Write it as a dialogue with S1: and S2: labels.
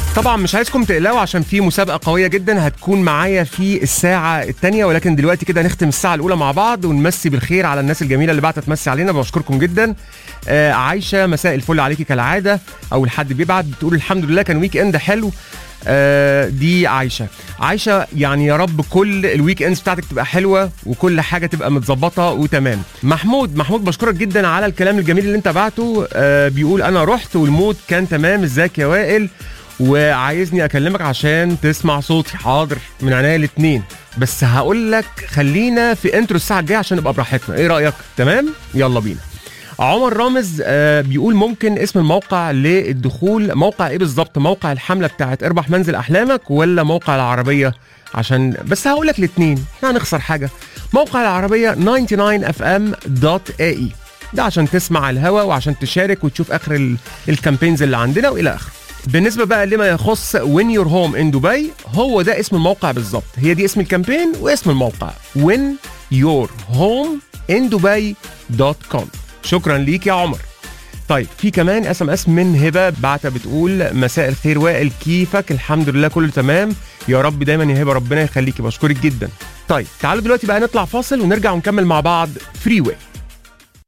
S1: طبعا مش عايزكم تقلقوا عشان في مسابقة قوية جدا هتكون معايا في الساعة الثانية ولكن دلوقتي كده نختم الساعة الأولى مع بعض ونمسي بالخير على الناس الجميلة اللي بعتت تمسي علينا بشكركم جدا آه عايشة مساء الفل عليكي كالعادة أول حد بيبعت بتقول الحمد لله كان ويك إند حلو آه دي عايشة عايشة يعني يا رب كل الويك اندز بتاعتك تبقى حلوة وكل حاجة تبقى متظبطة وتمام محمود محمود بشكرك جدا على الكلام الجميل اللي انت بعته آه بيقول انا رحت والمود كان تمام ازيك يا وائل وعايزني اكلمك عشان تسمع صوتي حاضر من عينيا الاثنين بس هقول لك خلينا في انترو الساعه الجايه عشان نبقى براحتنا ايه رايك تمام يلا بينا عمر رامز آه بيقول ممكن اسم الموقع للدخول موقع ايه بالظبط موقع الحمله بتاعت اربح منزل احلامك ولا موقع العربيه عشان بس هقول لك الاثنين احنا هنخسر حاجه موقع العربيه 99fm.ae ده عشان تسمع الهوا وعشان تشارك وتشوف اخر ال- الكامبينز اللي عندنا والى اخره بالنسبه بقى لما يخص وين يور هوم ان دبي هو ده اسم الموقع بالظبط هي دي اسم الكامبين واسم الموقع وين يور هوم ان دبي دوت كوم شكرا ليك يا عمر طيب في كمان اس ام اس من هبه بعتة بتقول مساء الخير وائل كيفك الحمد لله كله تمام يا رب دايما يا هبه ربنا يخليكي بشكرك جدا طيب تعالوا دلوقتي بقى نطلع فاصل ونرجع ونكمل مع بعض فري واي